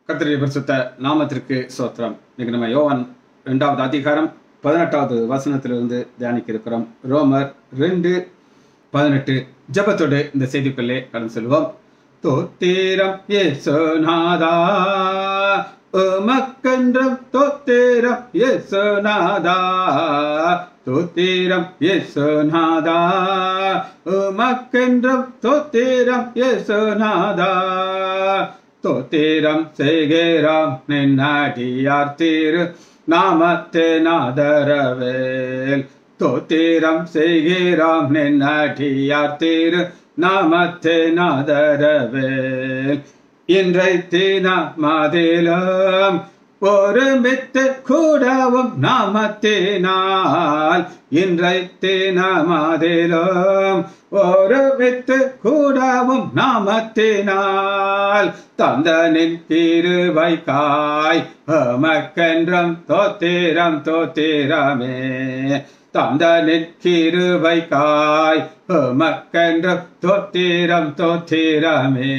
கர்த்தருடைய பரிசுத்த நாமத்திற்கு சோத்திரம் இன்னைக்கு நம்ம யோவான் இரண்டாவது அதிகாரம் பதினெட்டாவது வசனத்திலிருந்து தியானிக்க இருக்கிறோம் ரோமர் ரெண்டு பதினெட்டு ஜெபத்தோடு இந்த செய்திக்குள்ளே கடந்து செல்வோம் தோத்தீரம் ஏசுநாதா உமக்கென்றும் தோத்தீரம் ஏசுநாதா தோத்தீரம் ஏசுநாதா உமக்கென்றும் தோத்தீரம் ஏசுநாதா தோத்திரம் செய்கிறோம் நின்னடியார் திரு நாமத்தே நாதரவேல் தோத்திரம் செய்கிறோம் நின்னடியார் திரு நாமத்தே நாதரவேல் இன்றை தினமதிலும் ஒருமித்து கூடவும் நாமத்தினால் இன்றை தினமதிலும் ஒருமித்து கூடவும் நாமத்தினால் தந்தனின் திருவைக்காய் அமக்கென்றும் தோத்திரம் தோத்திரமே தந்தனின் கிருபைக்காய் உமக்கென்றும் தோத்திரம் தோத்திரமே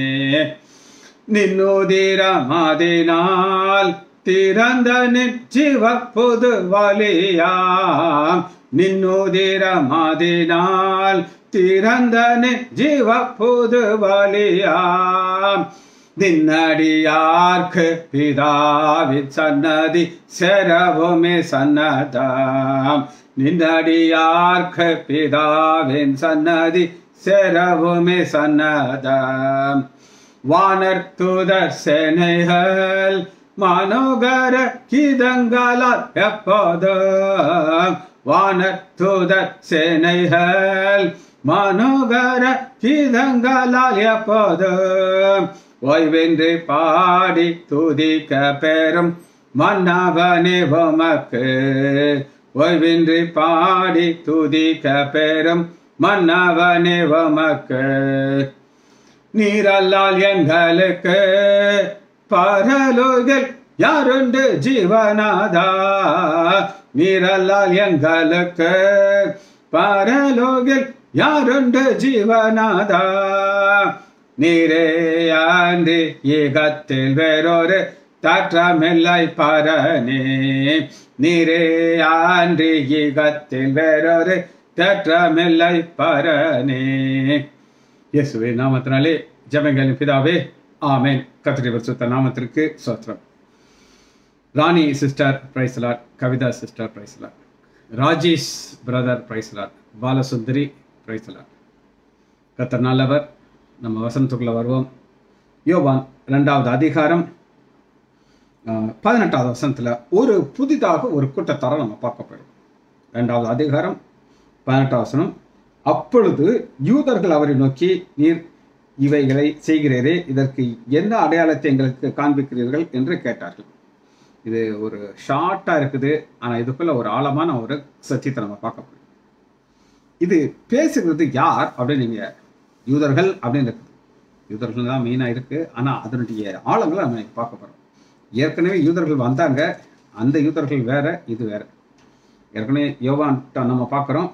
நின்னுதிரமதினால் திறந்த நிஜீவ புது வழியாம் நின்னுதிரமதினால் திறந்த நிஜீவ புது வழியாம் நின்னடியார்க்கு பிதாவின் சன்னதி செரவுமே சன்னதாம் நின்னடியார்க்கு பிதாவின் சன்னதி செரவுமே சன்னதாம் வானர் தூதர் சேனைகள் மனோகர கீதங்களால் எப்போதும் வானர் தூதர் சேனைகள் மனோகர கீதங்களால் எப்போதும் ஓய்வின்றி பாடி துதிக்க பெறும் மன்னவனே உமக்கு ஓய்வின்றி பாடி துதிக்க பெறும் மன்னவனே உமக்கு நீரல்லால் எங்களுக்கு பரலோகில் யாருண்டு ஜீவனாதா நீரல்லால் எங்களுக்கு பரலோகில் யாருண்டு ஜீவனாதா நீரே ஆண்டு ஈகத்தில் வேறொரு தற்றமில்லை பரணே நீரே ஆண்டு ஈகத்தில் வேறொரு தற்றமில்லை பரணே இயேசுவே நாமத்தினாலே ஜெபங்களின் பிதாவே ஆமேன் கத்திரி பரிசுத்த நாமத்திற்கு சோத்திரம் Rani sister praise Lord Kavitha sister praise Lord Rajesh brother praise Lord Balasundari praise Lord கத்தர் நல்லவர் நம்ம வசனத்துக்குள்ள வருவோம் யோவான் ரெண்டாவது அதிகாரம் பதினெட்டாவது வசனத்தில் ஒரு புதிதாக ஒரு கூட்டத்தாரை நம்ம பார்க்க போயிடும் ரெண்டாவது அதிகாரம் பதினெட்டாவது வசனம் அப்பொழுது யூதர்கள் அவரை நோக்கி நீர் இவைகளை செய்கிறீரே இதற்கு என்ன அடையாளத்தை எங்களுக்கு காண்பிக்கிறீர்கள் என்று கேட்டார்கள் இது ஒரு ஷார்ட்டாக இருக்குது ஆனால் இதுக்குள்ள ஒரு ஆழமான ஒரு சத்தியத்தை நம்ம பார்க்க போகிறோம் இது பேசுகிறது யார் அப்படின்னு நீங்கள் யூதர்கள் அப்படின்னு இருக்குது யூதர்கள் தான் மெயினாக இருக்குது ஆனால் அதனுடைய ஆழங்களை நம்ம பார்க்க போகிறோம் ஏற்கனவே யூதர்கள் வந்தாங்க அந்த யூதர்கள் வேற இது வேற ஏற்கனவே யோவான்ட்ட நம்ம பார்க்குறோம்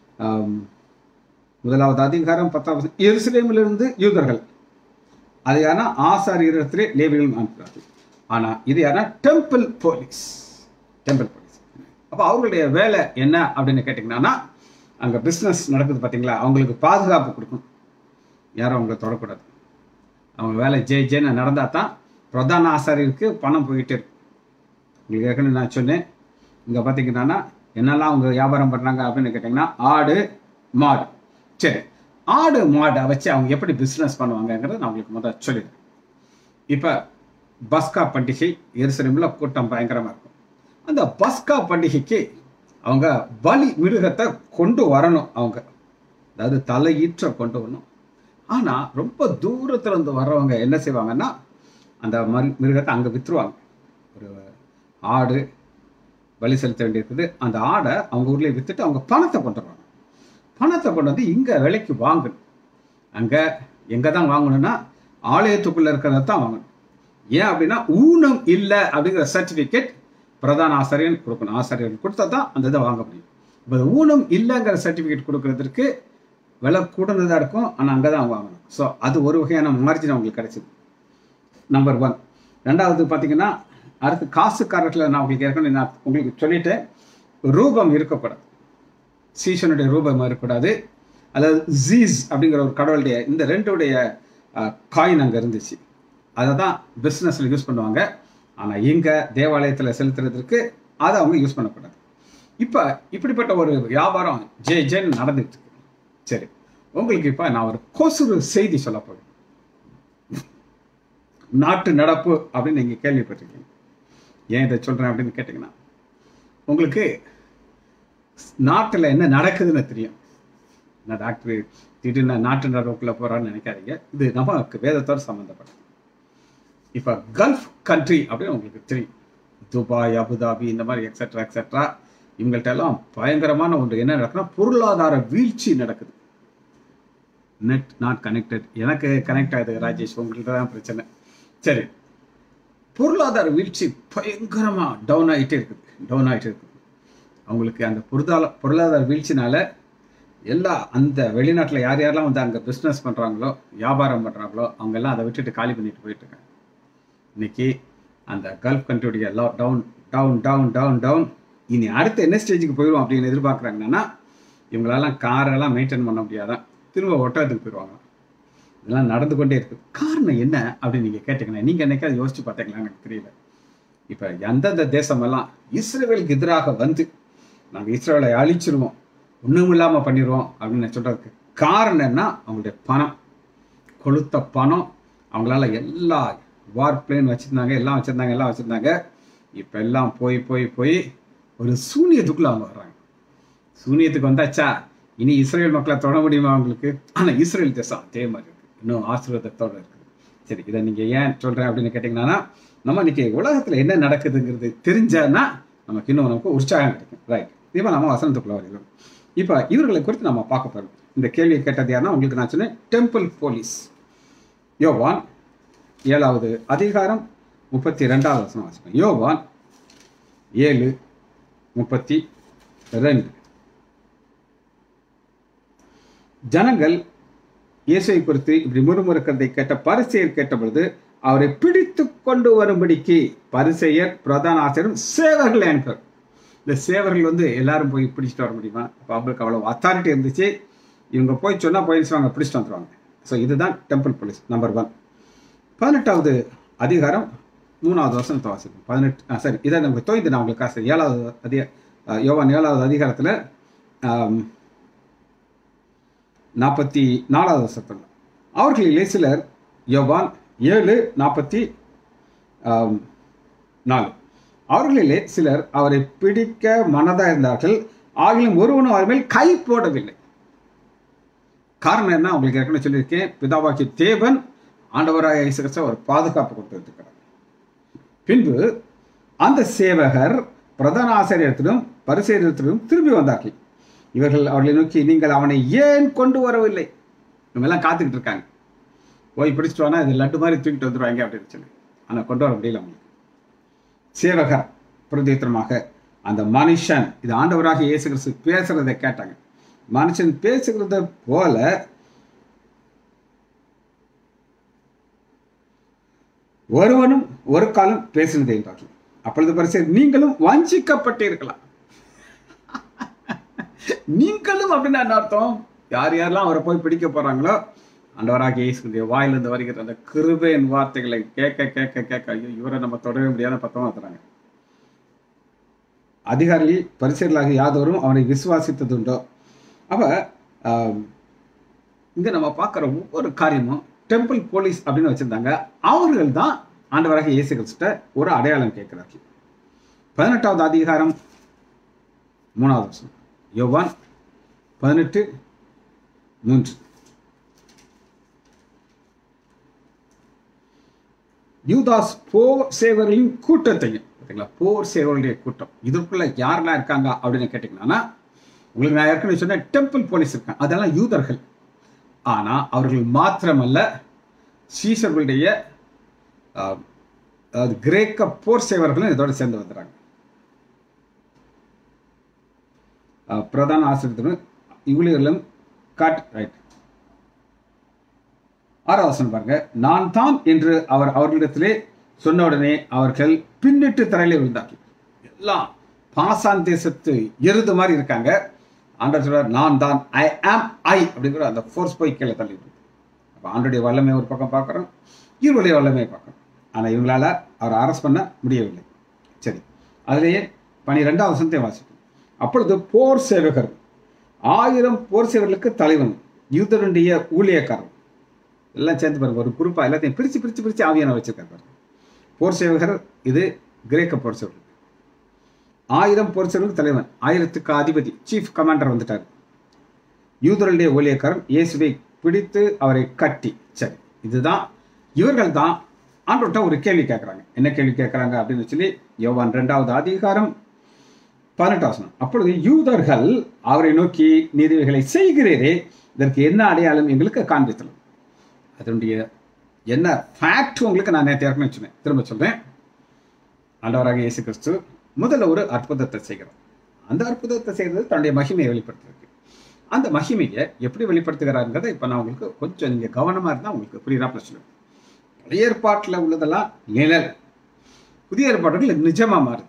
முதலாவது அதிகாரம் பத்தாவது எருசலேமிலிருந்து யூதர்கள் அது யாரா ஆசாரியத்திலே லேபிகள் அனுப்புகிறார்கள் ஆனால் இது யாரா டெம்பிள் போலீஸ் டெம்பிள் போலீஸ் அப்போ அவர்களுடைய வேலை என்ன அப்படின்னு கேட்டிங்கன்னா அங்கே பிஸ்னஸ் நடக்குது பார்த்தீங்களா அவங்களுக்கு பாதுகாப்பு கொடுக்கணும் யாரும் அவங்கள தொடக்கூடாது அவங்க வேலை ஜே ஜேன்னு நடந்தால் தான் பிரதான ஆசாரியருக்கு பணம் போயிட்டே இருக்கும் உங்களுக்கு ஏற்கனவே நான் சொன்னேன் இங்கே பார்த்தீங்கன்னா என்னெல்லாம் அவங்க வியாபாரம் பண்ணுறாங்க அப்படின்னு கேட்டிங்கன்னா ஆடு மாடு சரி ஆடு மாடை வச்சு அவங்க எப்படி பிஸ்னஸ் பண்ணுவாங்கங்கிறத நான் உங்களுக்கு முதல் சொல்லிடுறேன் இப்போ பஸ்கா பண்டிகை எருசலேமில் கூட்டம் பயங்கரமாக இருக்கும் அந்த பஸ்கா பண்டிகைக்கு அவங்க பலி மிருகத்தை கொண்டு வரணும் அவங்க அதாவது தலையீற்ற கொண்டு வரணும் ஆனால் ரொம்ப தூரத்துல இருந்து வர்றவங்க என்ன செய்வாங்கன்னா அந்த மரு மிருகத்தை அங்கே விற்றுருவாங்க ஒரு ஆடு பலி செலுத்த வேண்டியிருக்குது அந்த ஆடை அவங்க ஊர்லேயே விற்றுட்டு அவங்க பணத்தை கொண்டு வருவாங்க பணத்தை கொண்டு வந்து இங்கே விலைக்கு வாங்கணும் அங்கே எங்கே தான் வாங்கணும்னா ஆலயத்துக்குள்ளே இருக்கிறத தான் வாங்கணும் ஏன் அப்படின்னா ஊனம் இல்லை அப்படிங்கிற சர்டிஃபிகேட் பிரதான ஆசிரியர் கொடுக்கணும் ஆசிரியர் கொடுத்தா தான் அந்த இதை வாங்க முடியும் இப்போ ஊனம் இல்லைங்கிற சர்டிஃபிகேட் கொடுக்கறதுக்கு விலை கூடுனதாக இருக்கும் ஆனால் அங்கே தான் வாங்கணும் ஸோ அது ஒரு வகையான மார்ஜின் அவங்களுக்கு கிடைச்சிது நம்பர் ஒன் ரெண்டாவது பார்த்தீங்கன்னா அடுத்து காசுக்காரர்களை நான் உங்களுக்கு ஏற்கனவே நான் உங்களுக்கு சொல்லிட்டேன் ரூபம் இருக்கக்கூடாது சீசனுடைய ரூபம் இருக்கக்கூடாது அதாவது ஜீஸ் அப்படிங்கிற ஒரு கடவுளுடைய இந்த ரெண்டுடைய காயின் அங்கே இருந்துச்சு அதை தான் பிஸ்னஸில் யூஸ் பண்ணுவாங்க ஆனால் இங்கே தேவாலயத்தில் செலுத்துறதுக்கு அதை அவங்க யூஸ் பண்ணக்கூடாது இப்போ இப்படிப்பட்ட ஒரு வியாபாரம் ஜே ஜென் நடந்துட்டு இருக்கு சரி உங்களுக்கு இப்போ நான் ஒரு கொசுறு செய்தி சொல்ல போகிறேன் நாட்டு நடப்பு அப்படின்னு நீங்கள் கேள்விப்பட்டிருக்கீங்க ஏன் இதை சொல்கிறேன் அப்படின்னு கேட்டிங்கன்னா உங்களுக்கு நாட்டில் என்ன நடக்குதுன்னு தெரியும் நான் டாக்டர் திடீர்னு நாட்டு நடப்புக்குள்ளே போகிறான்னு நினைக்காதீங்க இது நமக்கு வேதத்தோடு சம்மந்தப்பட்டது இப்போ கல்ஃப் கண்ட்ரி அப்படின்னு உங்களுக்கு தெரியும் துபாய் அபுதாபி இந்த மாதிரி எக்ஸெட்ரா எக்ஸெட்ரா இவங்கள்ட்ட எல்லாம் பயங்கரமான ஒன்று என்ன நடக்குதுன்னா பொருளாதார வீழ்ச்சி நடக்குது நெட் நாட் கனெக்டட் எனக்கு கனெக்ட் ஆகுது ராஜேஷ் உங்கள்ட்ட தான் பிரச்சனை சரி பொருளாதார வீழ்ச்சி பயங்கரமாக டவுன் ஆகிட்டே இருக்குது டவுன் ஆகிட்டே இருக்குது அவங்களுக்கு அந்த பொருளாதார பொருளாதார வீழ்ச்சினால எல்லா அந்த வெளிநாட்டில் யார் யாரெல்லாம் வந்து அங்கே பிஸ்னஸ் பண்ணுறாங்களோ வியாபாரம் பண்ணுறாங்களோ அவங்க எல்லாம் அதை விட்டுட்டு காலி பண்ணிட்டு போயிட்டு இருக்காங்க இன்னைக்கு அந்த கல்ஃப் கண்ட்ரியுடைய lockdown down down down down இனி அடுத்து என்ன ஸ்டேஜுக்கு போயிடும் அப்படின்னு எதிர்பார்க்குறாங்கன்னா இவங்களெல்லாம் காரெல்லாம் மெயின்டைன் பண்ண முடியாதான் திரும்ப ஒட்டகத்துக்கு போயிடுவாங்க இதெல்லாம் நடந்து கொண்டே இருக்குது காரணம் என்ன அப்படின்னு நீங்கள் கேட்டிங்கன்னா நீங்கள் என்னைக்காவது யோசிச்சு பார்த்தீங்களா எனக்கு தெரியல இப்போ எந்தெந்த தேசமெல்லாம் இஸ்ரேலுக்கு எதிராக வந்து நாங்கள் இஸ்ரேலை அழிச்சிருவோம் ஒன்றும் இல்லாமல் பண்ணிடுவோம் அப்படின்னு சொல்கிறதுக்கு காரணம் என்ன அவங்களுடைய பணம் கொளுத்த பணம் அவங்களால எல்லா வார் பிளேன் வச்சுருந்தாங்க எல்லாம் வச்சுருந்தாங்க எல்லாம் வச்சுருந்தாங்க இப்போ எல்லாம் போய் போய் போய் ஒரு சூனியத்துக்குள்ளே அவங்க வர்றாங்க சூனியத்துக்கு வந்தாச்சா இனி இஸ்ரேல் மக்களை தொட முடியுமா அவங்களுக்கு ஆனால் இஸ்ரேல் தேசம் அதே மாதிரி இருக்குது இன்னும் ஆசீர்வாதத்தோடு இருக்குது சரி இதை நீங்கள் ஏன் சொல்கிறேன் அப்படின்னு கேட்டிங்கன்னா நம்ம இன்னைக்கு உலகத்தில் என்ன நடக்குதுங்கிறது தெரிஞ்சான்னா நமக்கு இன்னும் நமக்கு உற்சாகம் கிடைக்கும் ரைட் இப்போ நம்ம வசனத்துக்குள்ள வருகிறோம் இப்போ இவர்களை குறித்து நம்ம பார்க்க போகிறோம் இந்த கேள்வியை கேட்டது யாருன்னா உங்களுக்கு நான் சொன்னேன் டெம்பிள் போலீஸ் யோவான் ஏழாவது அதிகாரம் முப்பத்தி ரெண்டாவது வசனம் வாசிப்பேன் யோவான் ஏழு முப்பத்தி ரெண்டு ஜனங்கள் இயேசுவை குறித்து இப்படி முறுமுறுக்கிறதை கேட்ட பரிசெயர் கேட்ட பொழுது அவரை பிடித்து கொண்டு வரும்படிக்கு பரிசெயர் பிரதான ஆசிரியரும் சேவர்கள் என்கிறார் இந்த சேவர்கள் வந்து எல்லாரும் போய் பிடிச்சிட்டு வர முடியுமா அப்போ அவங்களுக்கு அவ்வளோ அத்தாரிட்டி இருந்துச்சு இவங்க போய் சொன்னால் போய் வாங்க பிடிச்சிட்டு வந்துடுவாங்க ஸோ இதுதான் டெம்பிள் போலீஸ் நம்பர் ஒன் பதினெட்டாவது அதிகாரம் மூணாவது வருஷம் வாசிக்கும் பதினெட்டு ஆ சரி இதை நமக்கு தோய்ந்து நான் உங்களுக்கு காசு ஏழாவது அதிக யோவான் ஏழாவது அதிகாரத்தில் நாற்பத்தி நாலாவது வருஷத்தில் அவர்களிலே சிலர் யோவான் ஏழு நாற்பத்தி நாலு அவர்களிலே சிலர் அவரை பிடிக்க மனதாக இருந்தார்கள் ஆகிலும் ஒருவனும் அவர் மேல் கை போடவில்லை காரணம் என்ன உங்களுக்கு ஏற்கனவே சொல்லியிருக்கேன் பிதாவாக்கி தேவன் ஆண்டவராக இயேசு ஒரு பாதுகாப்பு கொடுத்துருக்கிறார் பின்பு அந்த சேவகர் பிரதான ஆசிரியத்திலும் பரிசேரியத்திலும் திரும்பி வந்தார்கள் இவர்கள் அவர்களை நோக்கி நீங்கள் அவனை ஏன் கொண்டு வரவில்லை இவங்க எல்லாம் காத்துக்கிட்டு இருக்காங்க போய் பிடிச்சிட்டு வானா இது லட்டு மாதிரி தூக்கிட்டு வந்துடுவாங்க அப்படின்னு சொல்லி ஆனால் கொண்டு வர முடியல அவங்களுக்கு சேவகர் பிரதித்திரமாக அந்த மனுஷன் இது ஆண்டவராக இயேசு கிறிஸ்து பேசுறதை கேட்டாங்க மனுஷன் பேசுகிறத போல ஒருவனும் ஒரு காலம் பேசினது என்றார்கள் அப்பொழுது பரிசு நீங்களும் வஞ்சிக்கப்பட்டிருக்கலாம் நீங்களும் அப்படின்னு என்ன அர்த்தம் யார் யாரெல்லாம் அவரை போய் பிடிக்க போறாங்களோ அண்டவராக இயேசுடைய வாயிலிருந்து வருகிற அந்த கிருபையின் வார்த்தைகளை கேட்க கேட்க கேட்க ஐயோ இவரை நம்ம தொடர முடியாத பத்தமா தராங்க அதிகாரிகள் பரிசீலாக யாதவரும் அவனை விசுவாசித்ததுண்டோ அப்ப இங்க நம்ம பார்க்குற ஒவ்வொரு காரியமும் டெம்பிள் போலீஸ் அப்படின்னு வச்சிருந்தாங்க அவர்கள் தான் ஆண்டவராக இயேசு கிறிஸ்ட ஒரு அடையாளம் கேட்கிறார்கள் பதினெட்டாவது அதிகாரம் மூணாவது வருஷம் யோவான் பதினெட்டு மூன்று யூதாஸ் போர் சேவர்களின் கூட்டத்தையும் பார்த்தீங்களா போர் சேவர்களுடைய கூட்டம் இதற்குள்ள யாரெல்லாம் இருக்காங்க அப்படின்னு கேட்டிங்கன்னா உங்களுக்கு நான் ஏற்கனவே சொன்ன டெம்பிள் போலீஸ் இருக்காங்க அதெல்லாம் யூதர்கள் ஆனால் அவர்கள் மாத்திரமல்ல சீசர்களுடைய அதாவது கிரேக்க போர் சேவர்களும் இதோட சேர்ந்து வந்துடுறாங்க பிரதான ஆசிரியர்களும் இவ்வளிகளும் காட் ரைட் ஆறாவசனம் பாருங்க நான் தான் என்று அவர் அவர்களிடத்திலே சொன்ன உடனே அவர்கள் பின்னிட்டு தரையில விழுந்தார்கள் எல்லாம் பாசான் தேசத்து எருது மாதிரி இருக்காங்க ஆண்டவர் சொல்றார் நான் தான் ஐ ஆம் ஐ அப்படிங்கிற அந்த ஃபோர்ஸ் போய் கீழே தள்ளி விடுது அப்போ ஆண்டுடைய வல்லமை ஒரு பக்கம் பார்க்குறோம் இவருடைய வல்லமையை பார்க்குறோம் ஆனால் இவங்களால அவரை அரெஸ்ட் பண்ண முடியவில்லை சரி அதிலேயே பனிரெண்டாவது வசனத்தை வாசிக்கும் அப்பொழுது போர் சேவகர் ஆயிரம் போர் சேவர்களுக்கு தலைவன் யூதருடைய ஊழியக்காரன் எல்லாம் சேர்ந்து பாருங்க ஒரு குரூப்பா எல்லாத்தையும் பிரிச்சு பிரிச்சு பிரிச்சு ஆவியான வச்சிருக்காரு பாருங்க போர் சேவகர் இது கிரேக்க போர் சேவகர் ஆயிரம் போர் சேவர்களுக்கு தலைவன் ஆயிரத்துக்கு அதிபதி சீஃப் கமாண்டர் வந்துட்டார் யூதருடைய ஊழியக்காரன் இயேசுவை பிடித்து அவரை கட்டி சரி இதுதான் இவர்கள் தான் ஆண்டோட்ட ஒரு கேள்வி கேட்குறாங்க என்ன கேள்வி கேட்குறாங்க அப்படின்னு சொல்லி யோவான் ரெண்டாவது அதிகாரம் பதினெட்டாம் வசனம் அப்பொழுது யூதர்கள் அவரை நோக்கி நீதிவைகளை செய்கிறீரே இதற்கு என்ன அடையாளம் எங்களுக்கு காண்பித்தலும் அதனுடைய என்ன ஃபேக்ட் உங்களுக்கு நான் நேற்று ஏற்கனவே சொன்னேன் திரும்ப சொல்றேன் ஆண்டவராக இயேசு கிறிஸ்து முதல்ல ஒரு அற்புதத்தை செய்கிறார் அந்த அற்புதத்தை செய்கிறது தன்னுடைய மகிமையை வெளிப்படுத்துறதுக்கு அந்த மகிமையை எப்படி வெளிப்படுத்துகிறாருங்கிறத இப்போ நான் உங்களுக்கு கொஞ்சம் நீங்கள் கவனமாக இருந்தால் உங்களுக்கு புரியுறாப்புல சொல்லுவேன் பழைய ஏற்பாட்டில் உள்ளதெல்லாம் நிழல் புதிய ஏற்பாடுகள் நிஜமாக மாறுது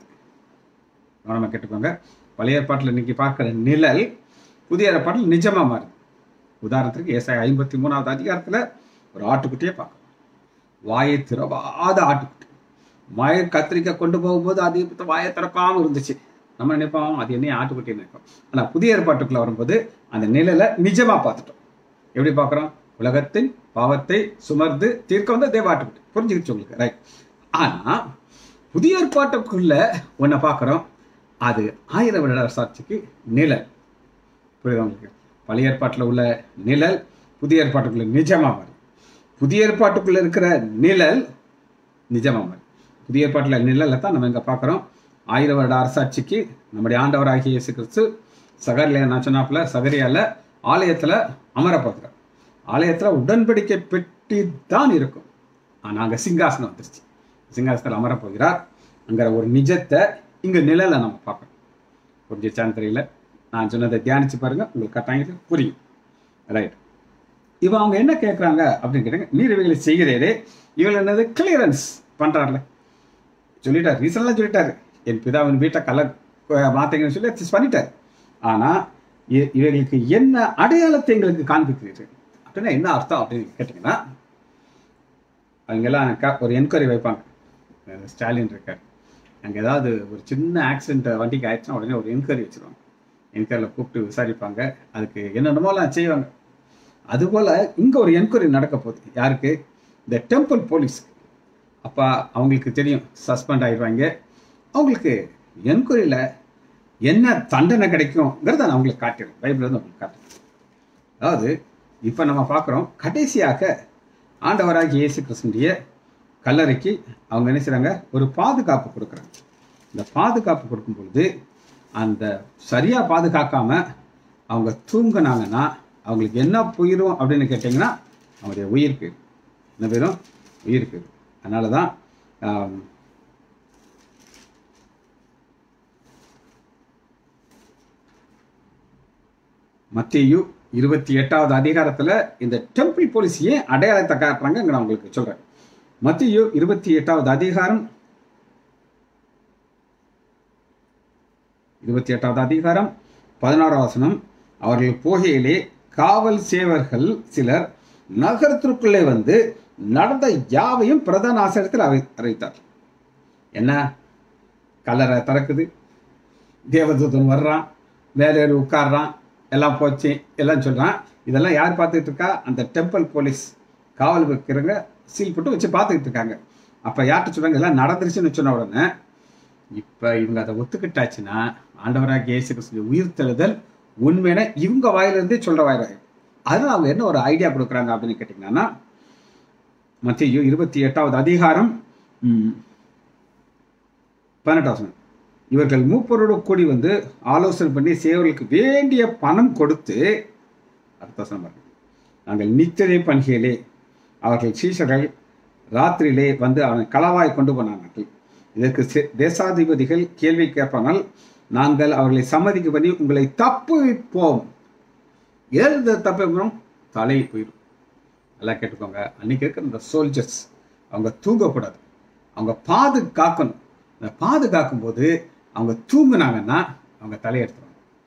கவனமாக கேட்டுக்கோங்க பழைய ஏற்பாட்டில் இன்னைக்கு பார்க்குற நிழல் புதிய ஏற்பாட்டில் நிஜமாக மாறுது உதாரணத்துக்கு ஏசாய ஐம்பத்தி மூணாவது அதிகாரத்தில் ஒரு ஆட்டுக்குட்டியை பார்க்கணும் வாயை திறவாத ஆட்டுக்குட்டி வாயை கத்திரிக்காய் கொண்டு போகும்போது அது வாயை திறக்காம இருந்துச்சு நம்ம நினைப்போம் அது என்ன ஆட்டுக்குட்டி நினைப்போம் ஆனால் புதிய ஏற்பாட்டுக்குள்ள வரும்போது அந்த நிழலை நிஜமா பார்த்துட்டோம் எப்படி பார்க்குறோம் உலகத்தின் பாவத்தை சுமர்ந்து தீர்க்க வந்த தேவ ஆட்டுக்குட்டி புரிஞ்சுக்கிச்சு உங்களுக்கு ரைட் ஆனால் புதிய ஏற்பாட்டுக்குள்ள ஒன்றை பார்க்குறோம் அது ஆயிரம் வருட சாட்சிக்கு நிழல் புரியுதா உங்களுக்கு பழைய ஏற்பாட்டில் உள்ள நிழல் புதிய ஏற்பாட்டுக்குள்ள நிஜமா மாறும் புதிய ஏற்பாட்டுக்குள்ள இருக்கிற நிழல் நிஜமா மாறும் புதிய ஏற்பாட்டில் நிழலை தான் நம்ம இங்கே பார்க்குறோம் ஆயிரம் வருட அரசாட்சிக்கு நம்முடைய ஆண்டவராகிய இயேசு கிறிஸ்து சகரில் நான் சொன்னாப்புல சகரியால ஆலயத்தில் அமரப்படுகிறார் ஆலயத்தில் உடன்படிக்கை பெட்டி தான் இருக்கும் ஆனால் அங்கே சிங்காசனம் வந்துருச்சு சிங்காசனத்தில் அமரப்போகிறார் அங்கிற ஒரு நிஜத்தை இங்கே நிழலை நம்ம பார்க்கணும் புரிஞ்சிச்சான்னு தெரியல நான் சொன்னதை தியானிச்சு பாருங்க உங்களுக்கு கட்டாயம் புரியும் ரைட் இப்போ அவங்க என்ன கேட்குறாங்க அப்படின்னு கேட்டாங்க நீர் இவைகளை செய்கிறீரே இவங்க என்னது கிளியரன்ஸ் பண்ணுறாருல சொல்லிட்டார் ரீசன்லாம் சொல்லிட்டாரு என் பிதாவின் வீட்டை கல மாத்தீங்கன்னு சொல்லி adjust பண்ணிட்டார் ஆனால் இவைகளுக்கு என்ன அடையாளத்தை எங்களுக்கு காண்பிக்கிறீர்கள் அப்படின்னா என்ன அர்த்தம் அப்படின்னு கேட்டிங்கன்னா அவங்கெல்லாம் க- ஒரு என்கொயரி வைப்பாங்க அஹ் ஸ்டாலின் இருக்கார் அங்கே ஏதாவது ஒரு சின்ன ஆக்சிடென்ட் வண்டிக்கு ஆயிடுச்சுன்னா உடனே ஒரு என்கொயரி வச்சிருவாங்க என்கொயரியில் கூப்பிட்டு விசாரிப்பாங்க அதுக்கு என்னென்னமோலாம் செய்வாங்க அதுபோல் இங்கே ஒரு என்கொயரி நடக்க போகுது யாருக்கு இந்த டெம்பிள் போலீஸ் அப்போ அவங்களுக்கு தெரியும் சஸ்பெண்ட் ஆயிடுவாங்க அவங்களுக்கு என்கொயரியில் என்ன தண்டனை கிடைக்குங்கிறத நான் உங்களுக்கு காட்டுறேன் பைபிள் வந்து உங்களுக்கு காட்டுறேன் அதாவது இப்போ நம்ம பார்க்குறோம் கடைசியாக ஆண்டவராகிய இயேசு கிறிஸ்துடைய கல்லறைக்கு அவங்க என்ன செய்றாங்க ஒரு பாதுகாப்பு கொடுக்குறாங்க இந்த பாதுகாப்பு கொடுக்கும் பொழுது அந்த சரியாக பாதுகாக்காம அவங்க தூங்குனாங்கன்னா அவங்களுக்கு என்ன போயிடும் அப்படின்னு கேட்டிங்கன்னா அவங்களுடைய உயிர் போயிடும் என்ன போயிடும் உயிர் போயிடும் அதனால தான் ஆம், மத்தேயு இருபத்தி எட்டாவது அதிகாரத்துல இந்த டெம்பிள் போலீஸ் ஏன் அடையாளத்தை காட்டுறாங்க நான் உங்களுக்கு சொல்றேன் மத்தேயு இருபத்தி எட்டாவது அதிகாரம் இருபத்தி எட்டாவது அதிகாரம் பதினாறாம் வசனம் அவர்கள் போகையிலே காவல் சேவர்கள் சிலர் நகரத்திற்குள்ளே வந்து நடந்த யாவையும் பிரதான ஆசிரியத்தில் அறை அறிவித்தார் என்ன கல்லறை திறக்குது தேவதூதன் வர்றான் வேலையர் உட்கார்றான் எல்லாம் போச்சு எல்லாம் சொல்றான் இதெல்லாம் யார் பார்த்துக்கிட்டு இருக்கா அந்த டெம்பிள் போலீஸ் காவல் வைக்கிறவங்க சீல் போட்டு வச்சு பார்த்துக்கிட்டு இருக்காங்க அப்போ யார்கிட்ட சொல்றாங்க எல்லாம் நடந்துருச்சுன்னு சொன்ன உடனே இப்போ இவங்க அதை ஒத்துக்கிட்டாச்சுன்னா ஆண்டவராக இயேசு கிறிஸ்து உயிர்த்தெழுதல் உண்மையான இவங்க வாயிலிருந்தே சொல்ற வாயிலாக அதனால அவங்க என்ன ஒரு ஐடியா கொடுக்குறாங்க அப்படின்னு கேட்டிங்கன்னா மத்திய இருபத்தி எட்டாவது அதிகாரம் ம், பதினெட்டாம் வசனம். இவர்கள் மூப்பரோடு கூடி வந்து ஆலோசனை பண்ணி சேவர்களுக்கு வேண்டிய பணம் கொடுத்து அடுத்த வசனம் பாருங்க. நாங்கள் நித்திரை பண்டிகையிலே அவர்கள் சீஷர்கள் ராத்திரியிலே வந்து அவனை களவாய் கொண்டு போனார்கள் இதற்கு சே- தேசாதிபதிகள் கேள்வி கேட்பானால் நாங்கள் அவர்களை சம்மதிக்க பண்ணி உங்களை தப்புவிப்போம் ஏது தப்புவிப்போம் தலை போயிடும் நல்லா கேட்டுக்கோங்க அன்னைக்கு இருக்கிற இந்த சோல்ஜர்ஸ் அவங்க தூங்கக்கூடாது அவங்க பாதுகாக்கணும் அந்த பாதுகாக்கும் போது அவங்க தூங்குனாங்கன்னா அவங்க தலையெடுத்துருவாங்க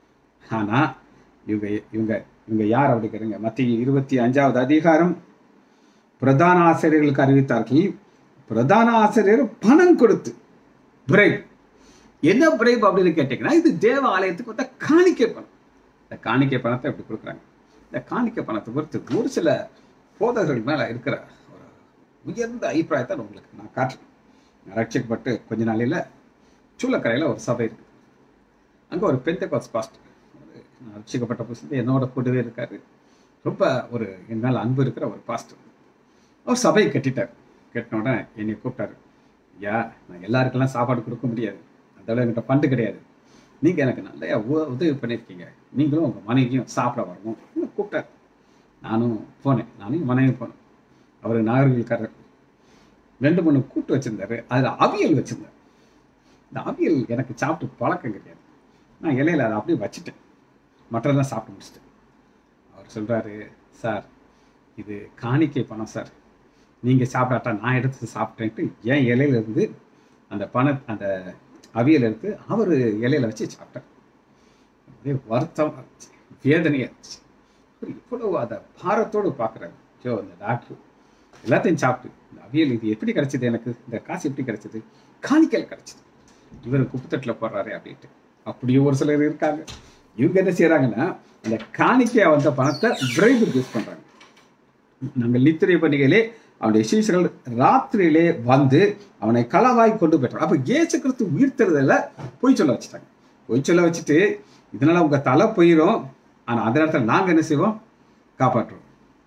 ஆனா இவங்க இவங்க இவங்க யார் அப்படிங்கிறங்க மத்திய இருபத்தி அஞ்சாவது அதிகாரம் பிரதான ஆசிரியர்களுக்கு அறிவித்தார்கள் பிரதான ஆசிரியர் பணம் கொடுத்து பிரைப் என்ன பிரைப் அப்படின்னு கேட்டீங்கன்னா இது தேவ ஆலயத்துக்கு வந்த காணிக்கை பணம் இந்த காணிக்கை பணத்தை எப்படி கொடுக்குறாங்க இந்த காணிக்கை பணத்தை பொறுத்து ஒரு சில போதகர்கள் மேல இருக்கிற ஒரு உயர்ந்த அபிப்பிராயத்தை நான் உங்களுக்கு நான் காட்டுறேன் நான் ரட்சிக்கப்பட்டு கொஞ்ச நாளையில சூளக்கரையில் ஒரு சபை இருக்கு அங்கே ஒரு பெந்த காஸ் பாஸ்டர் நான் ரட்சிக்கப்பட்ட புதுசு என்னோட கூடவே இருக்காரு ரொம்ப ஒரு என் மேல அன்பு இருக்கிற ஒரு பாஸ்டர் அவர் சபையை கட்டிட்டார் கட்டின உடனே என்னை கூப்பிட்டாரு ஐயா நான் எல்லாருக்கெல்லாம் சாப்பாடு கொடுக்க முடியாது அதோட என்கிட்ட ஃபண்டு கிடையாது நீங்கள் எனக்கு நிறைய உ- உதவி பண்ணியிருக்கீங்க நீங்களும் உங்கள் மனைவியும் சாப்பிட வரணும் ன்னு கூப்பிட்டாரு நானும் போனேன் நானும் என் மனைவியும் போனேன் அவர் நாகர்கோவில்காரர் ரெண்டு மூணு கூட்டு வச்சிருந்தாரு அதில் அவியல் வச்சிருந்தார் இந்த அவியல் எனக்கு சாப்பிட்டு பழக்கம் கிடையாது நான் இலையில அதை அப்படியே வச்சுட்டேன் மற்றதெல்லாம் சாப்பிட்டு முடிச்சிட்டேன் அவர் சொல்றாரு சார் இது காணிக்கை பணம் சார் நீங்க சாப்பிடாட்டா நான் எடுத்து சாப்பிட்டேன்ட்டு என் இலையில இருந்து அந்த பண அந்த அவியல் எடுத்து அவர் இலையில வச்சு சாப்பிட்டேன் அப்படியே வருத்தம் இருந்துச்சு வேதனையா இருந்துச்சு அவர் இவ்வளவு அதை பாரத்தோடு பார்க்குறாரு ஜோ அந்த டாக்டர் எல்லாத்தையும் சாப்பிட்டு இந்த அவியல் இது எப்படி கிடைச்சது எனக்கு இந்த காசு எப்படி கிடைச்சது காணிக்கல் கிடைச்சது இவர் குப்பத்தட்டில் போடுறாரு அப்படின்ட்டு அப்படியும் ஒரு சிலர் இருக்காங்க இவங்க என்ன செய்றாங்கன்னா அந்த காணிக்கையா வந்த பணத்தை பிரைபுக்கு யூஸ் பண்றாங்க நாங்கள் நித்திரை பண்டிகையிலே அவனுடைய சீசர்கள் ராத்திரியிலே வந்து அவனை களவாய் கொண்டு போயிட்டாங்க அப்ப இயேசு கிறிஸ்து உயிர்த்தெழுதல பொய் சொல்ல வச்சுட்டாங்க பொய் சொல்ல வச்சுட்டு இதனால உங்க தலை போயிடும் ஆனா அந்த நேரத்தில் நாங்க என்ன செய்வோம் காப்பாற்றுவோம்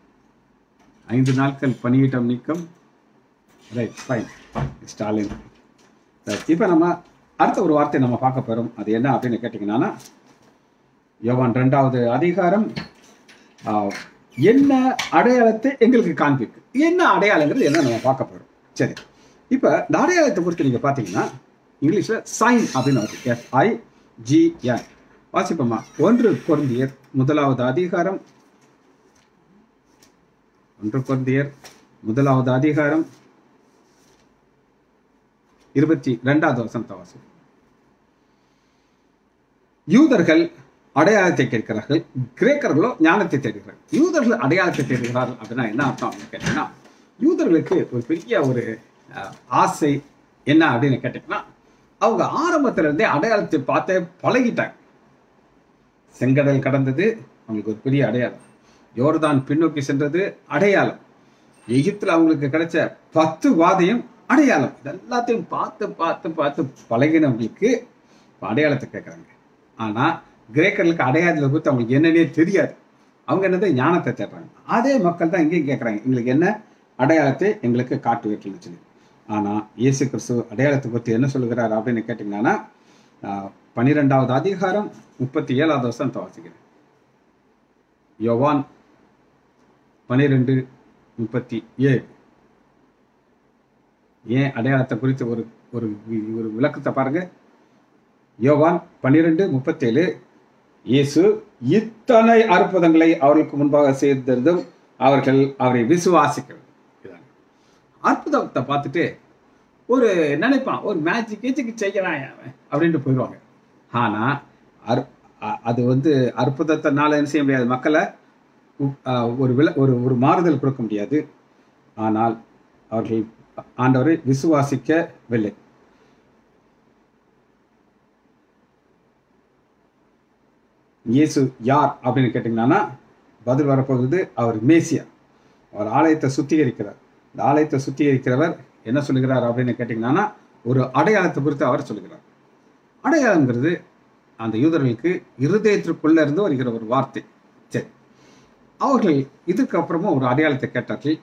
ஐந்து நாட்கள் பணியிடம் நீக்கம் ரைட் ஃபைன் ஸ்டாலின் இப்போ நம்ம அடுத்த ஒரு வார்த்தை நம்ம பார்க்க போறோம் அது என்ன அப்படின்னு கேட்டிங்கன்னா யோவான் ரெண்டாவது அதிகாரம் ஆஹ், என்ன அடையாளத்தை எங்களுக்கு காண்பிக்கு என்ன அடையாளங்கிறது என்ன நம்ம பார்க்க போறோம் சரி இப்போ இந்த அடையாளத்தை பொறுத்து நீங்க பார்த்தீங்கன்னா இங்கிலீஷ்ல சைன் அப்படின்னு வருது எஸ் ஐ ஜி என் வாசிப்போமா ஒன்று கொருந்தியர் முதலாவது அதிகாரம் ஒன்று கொருந்தியர் முதலாவது அதிகாரம் இருபத்தி ரெண்டாவது வசனத்தை வாசி யூதர்கள் அடையாளத்தை கேட்கிறார்கள் கிரேக்கர்களோ ஞானத்தை தேடுகிறார்கள் யூதர்கள் அடையாளத்தை தேடுகிறார்கள் அப்படின்னா என்ன அர்த்தம் அப்படின்னு கேட்டீங்கன்னா யூதர்களுக்கு ஒரு பெரிய ஒரு அஹ், ஆசை என்ன அப்படின்னு கேட்டீங்கன்னா அவங்க ஆரம்பத்துல இருந்தே அடையாளத்தை பார்த்தே பழகிட்டாங்க செங்கடல் கடந்தது அவங்களுக்கு ஒரு பெரிய அடையாளம் யோர்தான் பின்னோக்கி சென்றது அடையாளம் எகிப்துல அவங்களுக்கு கிடைச்ச பத்து வாதையும் அடையாளம் இது எல்லாத்தையும் பார்த்து பார்த்து பார்த்து பழகினவங்களுக்கு இப்ப அடையாளத்தை கேட்குறாங்க ஆனா கிரேக்கர்களுக்கு அடையாளத்தை குறித்து அவங்களுக்கு என்னன்னே தெரியாது அவங்க என்னது ஞானத்தை தேடுறாங்க அதே மக்கள் தான் இங்கேயும் கேட்குறாங்க எங்களுக்கு என்ன அடையாளத்தை எங்களுக்கு காட்டு வைக்கணும்னு சொல்லி ஆனா இயேசு கிறிஸ்து அடையாளத்தை பற்றி என்ன சொல்லுகிறார் அப்படின்னு கேட்டிங்கன்னா ஆஹ், பன்னிரெண்டாவது அதிகாரம் முப்பத்தி ஏழாவது வருஷம் வாசிக்கிறேன் யோவான் பன்னிரெண்டு முப்பத்தி ஏழு ஏன் அடையாளத்தை குறித்து ஒரு ஒரு வி- ஒரு விளக்கத்தை பாருங்க யோவான் பன்னிரெண்டு முப்பத்தேழு இயேசு இத்தனை அற்புதங்களை அவர்களுக்கு முன்பாக செய்திருந்தும் அவர்கள் அவரை விசுவாசிக்கிறது இதாங்க. அற்புதத்தை பார்த்துட்டு ஒரு நினைப்பான் ஒரு மேஜிக் கீஜிக்கு செய்யறான் அவன் அப்படின்ட்டு போயிடுவாங்க ஆனா அற்- அ- அது வந்து அற்புதத்தினால என்ன செய்ய முடியாது மக்களை உ- அஹ் ஒரு வில ஒரு ஒரு மாறுதல் கொடுக்க முடியாது ஆனால் அவர்கள் ஆண்டவரை விசுவாசிக்கவில்லை இயேசு யார் அப்படின்னு கேட்டிங்கன்னா பதில் வரப்போகுது அவர் மேசியா அவர் ஆலயத்தை சுத்திகரிக்கிறார் இந்த ஆலயத்தை சுத்திகரிக்கிறவர் என்ன சொல்லுகிறார் அப்படின்னு கேட்டிங்கன்னா ஒரு அடையாளத்தை குறித்து அவர் சொல்லுகிறார் அடையாளங்கிறது அந்த யூதர்களுக்கு இருதயத்திற்குள்ள இருந்து வருகிற ஒரு வார்த்தை சரி அவர்கள் இதுக்கு அப்புறமும் ஒரு அடையாளத்தை கேட்டார்கள்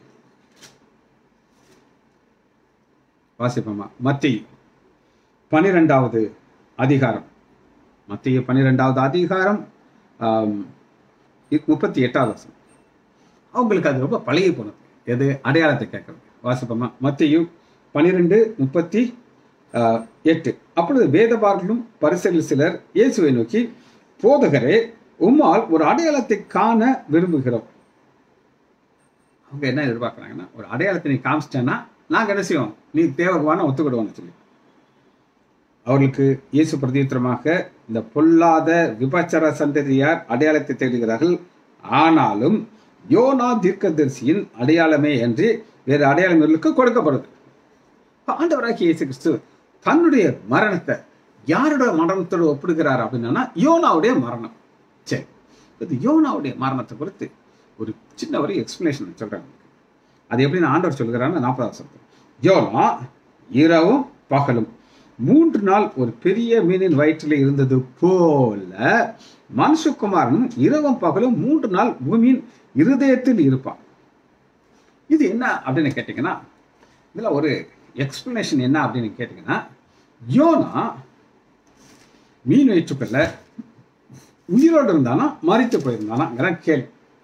வாசிப்போமா மத்தி பனிரெண்டாவது அதிகாரம் மத்திய பன்னிரெண்டாவது அதிகாரம் ஆம், இ- முப்பத்தி எட்டாவது வசனம் அவங்களுக்கு அது ரொம்ப பழகி போனது எது அடையாளத்தை கேட்கறது வாசிப்போமா மத்தியும் பன்னிரெண்டு முப்பத்தி ஆஹ், எட்டு அப்பொழுது வேதபாரர்களும் பரிசலில் சிலர் இயேசுவை நோக்கி போதகரே உம்மால் ஒரு அடையாளத்தை காண விரும்புகிறோம் அவங்க என்ன எதிர்பார்க்குறாங்கன்னா ஒரு அடையாளத்தை நீ காமிச்சிட்டேன்னா நாங்கள் என்ன செய்வோம் நீ தேவகுவான ஒத்துக்கிடுவோம்னு சொல்லி அவர்களுக்கு இயேசு பிரதியுத்தரமாக இந்த பொல்லாத விபச்சார சந்ததியார் அடையாளத்தை தேடுகிறார்கள் ஆனாலும் யோனா தீர்க்கதரிசியின் அடையாளமே என்று வேறு அடையாளம் இவர்களுக்கு கொடுக்கப்படுது இப்ப ஆண்டவராகிய இயேசு கிறிஸ்து தன்னுடைய மரணத்தை யாரோட மரணத்தோடு ஒப்பிடுகிறார் அப்படின்னா யோனாவுடைய மரணம் சரி இது யோனாவுடைய மரணத்தை குறித்து ஒரு சின்ன ஒரு எக்ஸ்பிளேஷன் சொல்றாங்க அது எப்படி ஆண்டவர் சொல்கிறான்னு நாற்பதாவது சொல்றேன் யோனா இரவும் பகலும் மூன்று நாள் ஒரு பெரிய மீனின் வயிற்றில் இருந்தது போல மனுஷகுமாரனும் இரவும் பகலும் மூன்று நாள் பூமியின் இருதயத்தில் இருப்பான் இது என்ன அப்படின்னு கேட்டிங்கன்னா இதில் ஒரு எக்ஸ்பிளனேஷன் என்ன அப்படின்னு கேட்டிங்கன்னா யோனா மீன் வயிற்றுக்குள்ள உயிரோடு இருந்தானா மறித்து போயிருந்தானாங்கிற கேள்வி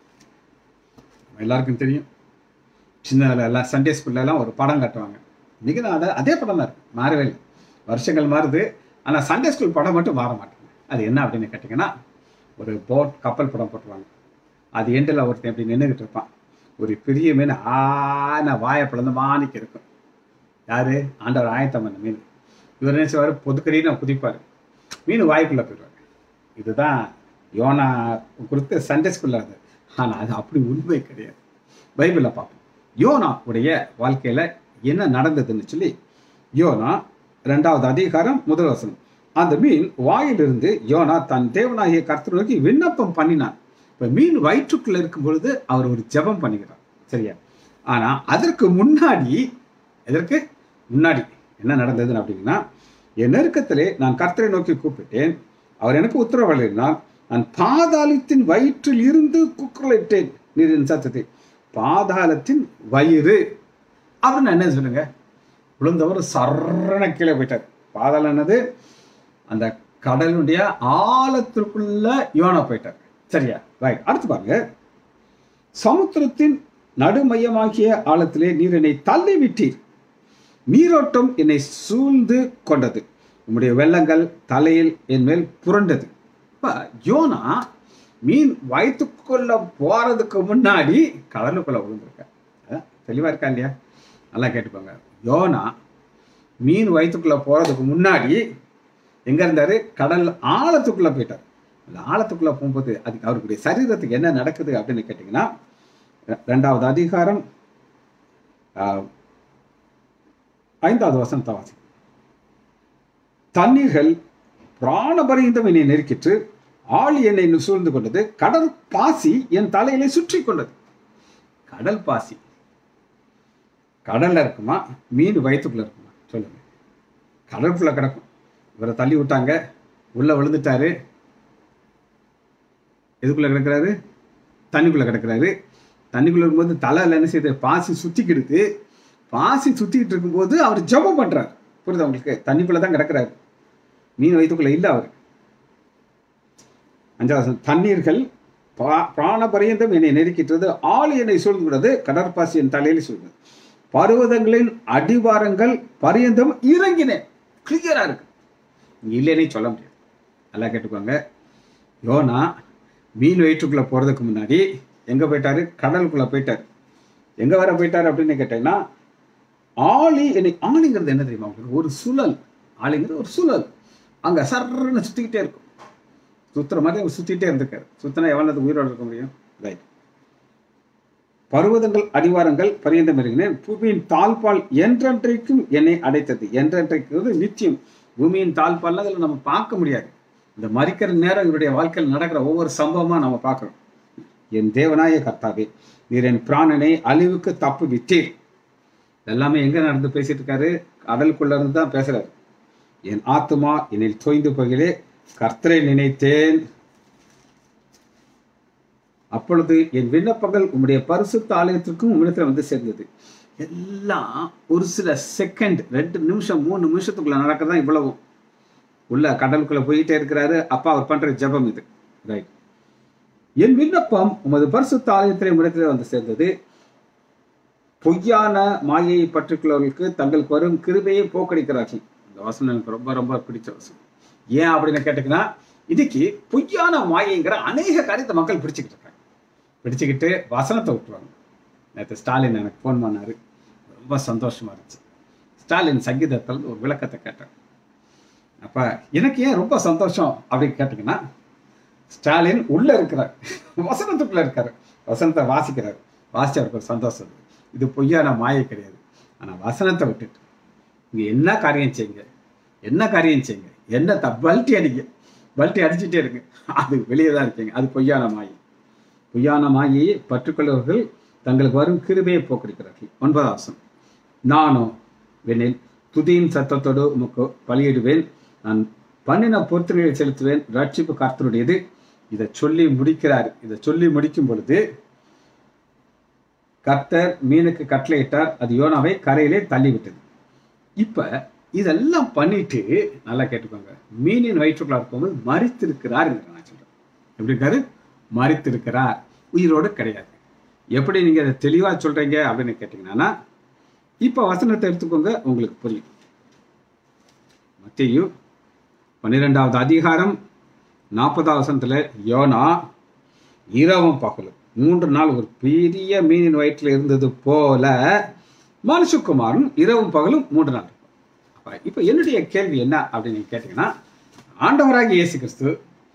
நம்ம எல்லாருக்கும் தெரியும் சின்ன எல்லாம் சண்டே ஸ்கூல்ல எல்லாம் ஒரு படம் காட்டுவாங்க மிக அதை அதே படம் தான் இருக்கு மாறவே இல்லை வருஷங்கள் மாறுது ஆனால் சண்டே ஸ்கூல் படம் மட்டும் மாற மாட்டேங்குது அது என்ன அப்படின்னு கேட்டிங்கன்னா ஒரு போட் கப்பல் படம் போட்டுருவாங்க அது எண்டில் ஒருத்தன் இப்படி நின்றுக்கிட்டு இருப்பான் ஒரு பெரிய மீன் ஆன வாயை பிளந்து மாணிக்கு இருக்கும் யாரு ஆண்டவர் ஆயத்தம் பண்ண மீன் இவர் என்ன செய்வார் பொதுக்கடின்னு குதிப்பார் மீன் வாய்க்குள்ளே போயிடுவார் இதுதான் யோனா குறித்து சண்டே ஸ்கூலில் இருந்தது ஆனால் அது அப்படி உண்மை கிடையாது பைபிளில் பார்ப்போம் யோனா உடைய வாழ்க்கையில் என்ன நடந்ததுன்னு சொல்லி யோனா ரெண்டாவது அதிகாரம் முதல் வசனம் அந்த மீன் வாயிலிருந்து யோனா தன் தேவனாகிய கர்த்தர் நோக்கி விண்ணப்பம் பண்ணினான் இப்போ மீன் வயிற்றுக்குள்ள இருக்கும் பொழுது அவர் ஒரு ஜெபம் பண்ணுகிறார் சரியா ஆனா அதற்கு முன்னாடி எதற்கு முன்னாடி என்ன நடந்ததுன்னு அப்படின்னா என் நெருக்கத்திலே நான் கர்த்தரை நோக்கி கூப்பிட்டேன் அவர் எனக்கு உத்தரவளினார் நான் பாதாளத்தின் வயிற்றில் இருந்து குக்குரலிட்டேன் நீரின் சத்தத்தை பாதாளத்தின் வயிறு அப்படின்னு என்ன சொல்லுங்க விழுந்தவர் சரண கீழே போயிட்டார் பாதாளம் என்னது அந்த கடலுடைய ஆழத்திற்குள்ள யோனா போயிட்டார் சரியா ரைட் அடுத்து பாருங்க சமுத்திரத்தின் நடுமையமாகிய ஆழத்திலே நீர் என்னை தள்ளி விட்டீர் நீரோட்டம் என்னை சூழ்ந்து கொண்டது உம்முடைய வெள்ளங்கள் தலையில் என் மேல் புரண்டது இப்ப யோனா மீன் வயிற்றுக்குள்ள போறதுக்கு முன்னாடி கடலுக்குள்ள விழுந்திருக்க அதான் தெளிவா இருக்கா இல்லையா நல்லா கேட்டுக்கோங்க யோனா மீன் வயிற்றுக்குள்ள போறதுக்கு முன்னாடி எங்க இருந்தாரு கடல் ஆழத்துக்குள்ள போயிட்டார் அந்த ஆழத்துக்குள்ள போகும்போது அதுக்கு அவருடைய சரீரத்துக்கு என்ன நடக்குது அப்படின்னு கேட்டிங்கன்னா ரெ- ரெண்டாவது அதிகாரம் ஆஹ், ஐந்தாவது வசனத்தை வாசி தண்ணீர்கள் பிராணபரியந்தம் என்னை நெருக்கிற்று ஆழி என்னை சூழ்ந்து கொண்டது கடல் பாசி என் தலையிலே சுற்றி கொண்டது கடல் பாசி கடல்ல இருக்குமா மீன் வயிற்றுக்குள்ள இருக்குமா சொல்லுங்க கடலுக்குள்ள கிடக்கும் இவரை தள்ளி விட்டாங்க உள்ள விழுந்துட்டாரு எதுக்குள்ள கிடக்குறாரு தண்ணிக்குள்ள கிடக்குறாரு தண்ணிக்குள்ள இருக்கும்போது தலையில என்ன செய்யுது பாசி சுத்திக்கிடுது பாசி சுத்திக்கிட்டு இருக்கும்போது அவர் ஜெபம் பண்றாரு புரியுதா உங்களுக்கு தண்ணிக்குள்ள தான் கிடக்குறாரு மீன் வயிற்றுக்குள்ள இல்ல அவர் அஞ்சாவது வசனம், தண்ணீர்கள் பா- பிராண பரியந்தம் என்னை நெருக்கிட்டது ஆள் என்னை சூழ்ந்துவிட்டது கடற்பாசி என் தலையில் சூழ்ந்தது பர்வதங்களின் அடிவாரங்கள் பரியந்தம் இறங்கினேன் கிளியரா இருக்கு இங்க இல்லைன்னே சொல்ல முடியாது நல்லா கேட்டுக்கோங்க யோனா மீன் வயிற்றுக்குள்ள போறதுக்கு முன்னாடி எங்க போயிட்டாரு கடலுக்குள்ள போயிட்டாரு எங்க வர போயிட்டாரு அப்படின்னு கேட்டீங்கன்னா ஆளி என்னை ஆளிங்கிறது என்ன தெரியுமா உங்களுக்கு ஒரு சுழல் ஆளிங்கிறது ஒரு சுழல் அங்க சர்ன்னு சுத்திக்கிட்டே இருக்கும் சுத்துற மாதிரி அவர் சுத்திட்டே இருந்திருக்காரு சுத்தினா எவ்வளவு உயிரோடு இருக்க முடியும் ரைட் பர்வதங்கள் அடிவாரங்கள் பரியந்தம் இருக்கினேன் பூமியின் தாழ்பால் என்றென்றைக்கும் என்னை அடைத்தது என்றென்றைக்கு நிச்சயம் பூமியின் தாழ்பால் அதில் நம்ம பார்க்க முடியாது இந்த மறிக்கிற நேரம் இவருடைய வாழ்க்கையில் நடக்கிற ஒவ்வொரு சம்பவமா நம்ம பார்க்கிறோம் என் தேவனாய கர்த்தாவே நீர் என் பிராணனை அழிவுக்கு தப்பு விட்டீர் எல்லாமே எங்க நடந்து பேசிட்டு இருக்காரு கடலுக்குள்ள இருந்து தான் பேசுறாரு என் ஆத்துமா என்னில் தோய்ந்து போகிறே கர்த்தரை நினைத்தேன் அப்பொழுது என் விண்ணப்பங்கள் உம்முடைய பரிசுத்த ஆலயத்திற்கும் உம்மிடத்தில் வந்து சேர்ந்தது எல்லாம் ஒரு சில செகண்ட் ரெண்டு நிமிஷம் மூணு நிமிஷத்துக்குள்ள நடக்கதான் இவ்வளவு உள்ள கடலுக்குள்ள போயிட்டே இருக்கிறாரு அப்பா அவர் பண்ற ஜெபம் இது ரைட் என் விண்ணப்பம் உமது பரிசுத்த ஆலயத்திலே உம்மிடத்தில் வந்து சேர்ந்தது பொய்யான மாயையை பற்றுக்கிறவர்களுக்கு தங்களுக்கு வரும் கிருபையை போக்கடிக்கிறார்கள் இந்த வசனம் எனக்கு ரொம்ப ரொம்ப பிடிச்ச வசனம் ஏன் அப்படின்னு கேட்டீங்கன்னா இன்னைக்கு பொய்யான மாயைங்கிற அநேக காரியத்தை மக்கள் பிடிச்சுக்கிட்டு இருக்காங்க பிடிச்சுக்கிட்டு வசனத்தை விட்டுருவாங்க நேற்று ஸ்டாலின் எனக்கு ஃபோன் பண்ணாரு ரொம்ப சந்தோஷமா இருந்துச்சு ஸ்டாலின் சங்கீதத்தில் ஒரு விளக்கத்தை கேட்டேன் அப்ப எனக்கு ஏன் ரொம்ப சந்தோஷம் அப்படின்னு கேட்டீங்கன்னா ஸ்டாலின் உள்ள இருக்கிறார் வசனத்துக்குள்ள இருக்காரு வசனத்தை வாசிக்கிறார் வாசிச்சு அவருக்கு ஒரு சந்தோஷம் இருக்கு. இது பொய்யான மாயை கிடையாது ஆனா வசனத்தை விட்டுட்டு இங்க என்ன காரியம் செய்யுங்க என்ன காரியம் செய்யுங்க என்ன த பல்ட்டி அடிங்க பல்ட்டி அடிச்சுட்டே இருக்கு அது வெளியே தான் இருக்கீங்க அது பொய்யான மாயை பொய்யான மாயையை பற்றுக்கொள்வர்கள் தங்களுக்கு வரும் கிருபையை போக்கடிக்கிறார்கள் ஒன்பதாம் வசனம் நானும் வெண்ணில் துதியின் சத்தத்தோடு உமக்கு பலியிடுவேன் நான் பண்ணின பொருத்தனைகளை செலுத்துவேன் ரட்சிப்பு கர்த்தருடையது இதை சொல்லி முடிக்கிறார் இதை சொல்லி முடிக்கும் பொழுது கர்த்தர் மீனுக்கு கட்டளையிட்டார் அது யோனாவை கரையிலே தள்ளிவிட்டது இப்ப இதெல்லாம் பண்ணிட்டு நல்லா கேட்டுக்கோங்க மீனின் வயிற்றுக்குள்ள இருக்கும்போது மறித்திருக்கிறார் என்று நான் சொல்றேன் எப்படி இருக்காரு மறித்திருக்கிறார் உயிரோடு கிடையாது எப்படி நீங்க அதை தெளிவா சொல்றீங்க அப்படின்னு கேட்டீங்கன்னா இப்ப வசனத்தை எடுத்துக்கோங்க உங்களுக்கு புரியும் மத்தேயு பன்னிரெண்டாவது அதிகாரம் நாற்பதாவது வசனத்துல யோனா இரவும் பகலும் மூன்று நாள் ஒரு பெரிய மீனின் வயிற்றில் இருந்தது போல மனுஷகுமாரன் இரவும் பகலும் மூன்று நாள் இருக்கும் அப்ப இப்ப என்னுடைய கேள்வி என்ன அப்படின்னு நீங்க கேட்டீங்கன்னா ஆண்டவராகிய இயேசு கிறிஸ்து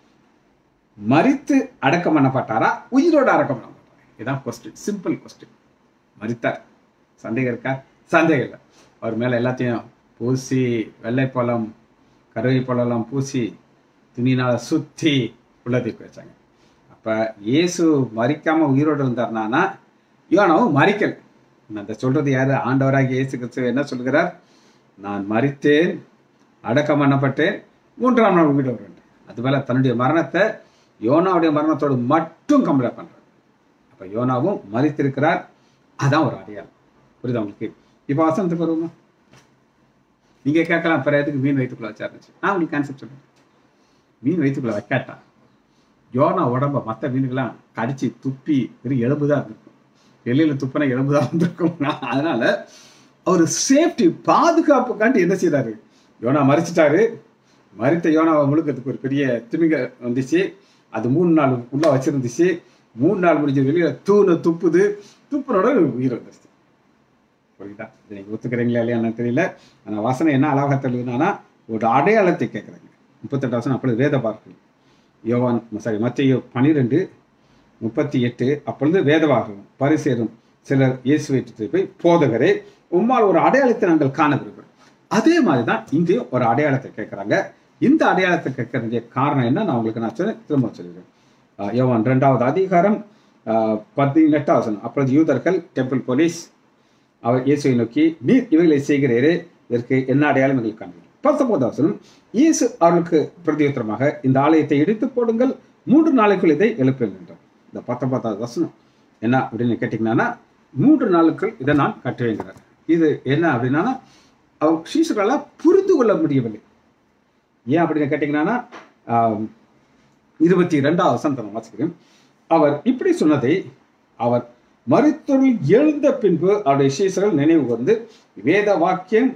மரித்து அடக்கம் பண்ணப்பட்டாரா உயிரோட அடக்கம் பண்ணப்பட்டாரா இதுதான் கொஸ்டின் சிம்பிள் கொஸ்டின் மரித்தார் சந்தேகம் இருக்கா சந்தேகம் இல்லை அவர் மேல எல்லாத்தையும் பூசி வெள்ளைப்பழம் கருவேப்பழம் பூசி துணினால சுத்தி உள்ளதுக்கு வச்சாங்க அப்ப இயேசு மறிக்காம உயிரோடு இருந்தார்னா யோனாவும் மறிக்கல் அந்த சொல்றது யாரு ஆண்டவராகிய இயேசு கிறிஸ்து என்ன சொல்கிறார் நான் மறித்தேன் அடக்கம் பண்ணப்பட்டேன் மூன்றாம் நாள் உயிரோடு வருவேன் அதுபோல தன்னுடைய மரணத்தை யோனாவுடைய மரணத்தோடு மட்டும் கம்பேர் பண்றார் அப்ப யோனாவும் மறித்திருக்கிறார் அதான் ஒரு அடையாளம் புரியுதா உங்களுக்கு இப்போ வசனத்துக்கு வருவோமா நீங்க கேட்கலாம் பிற எதுக்கு மீன் வயிற்றுக்குள்ள வச்சாருச்சு நான் உங்களுக்கு கான்செப்ட் சொல்றேன் மீன் வயிற்றுக்குள்ள வைக்காட்டா யோனா உடம்ப மற்ற மீனுக்கெல்லாம் கடிச்சு துப்பி வெறும் எலும்பு தான் இருந்திருக்கும் வெளியில துப்பின எலும்பு தான் இருந்திருக்கும் அதனால அவர் சேஃப்டி பாதுகாப்புக்காண்டி என்ன செய்றாரு யோனா மறிச்சிட்டாரு மறித்த யோனாவை முழுக்கிறதுக்கு ஒரு பெரிய திமிங்க வந்துச்சு அது மூணு நாள் உள்ள வச்சிருந்துச்சு மூணு நாள் முடிஞ்ச வெளியில தூணு துப்புது துப்புனோட உயிர் வந்துருச்சு புரியுதா இதை நீங்க ஒத்துக்கிறீங்களா இல்லையா எனக்கு தெரியல ஆனா வசனம் என்ன அழகா தெளிவுனா ஒரு அடையாளத்தை கேட்குறாங்க முப்பத்தெட்டு வசனம் அப்பொழுது வேத பார்க்கணும் யோவான் சாரி மத்திய பனிரெண்டு முப்பத்தி எட்டு அப்பொழுது வேதவாகவும் பரிசேரும் சிலர் இயேசுவை போய் போதகரே உம்மால் ஒரு அடையாளத்தை நாங்கள் காண விரும்புகிறோம் அதே மாதிரி தான் இங்கேயும் ஒரு அடையாளத்தை கேட்குறாங்க இந்த அடையாளத்தை கேட்கறதுடைய காரணம் என்ன நான் உங்களுக்கு நான் சொல்ல திரும்ப சொல்லிடுறேன் ஆஹ் யோவான் ரெண்டாவது அதிகாரம் ஆஹ் பதினெட்டாவது வசனம் அப்பொழுது யூதர்கள் டெம்பிள் போலீஸ் அவர் இயேசுவை நோக்கி நீர் இவைகளை செய்கிறீரே இதற்கு என்ன அடையாளம் எங்களுக்கு காண்பீர்கள் பத்தொன்பது வசனம் இயேசு அவர்களுக்கு பிரதியுத்தரமாக இந்த ஆலயத்தை இடித்து போடுங்கள் மூன்று நாளைக்குள் இதை எழுப்புங்கள் என்றார் இந்த பத்தொன்பதாவது வசனம் என்ன அப்படின்னு கேட்டிங்கன்னா மூன்று நாளுக்குள் இதை நான் கட்டுவேங்கிறார் இது என்ன அப்படின்னா அவர் சீசர்களால் புரிந்து கொள்ள முடியவில்லை ஏன் அப்படின்னு கேட்டிங்கன்னா ஆம், இருபத்தி ரெண்டாவது வசனத்தை நான் வாசிக்கிறேன் அவர் இப்படி சொன்னதை அவர் மருத்துவர்கள் எழுந்த பின்பு அவருடைய சீசர்கள் நினைவு வந்து வேத வாக்கியம்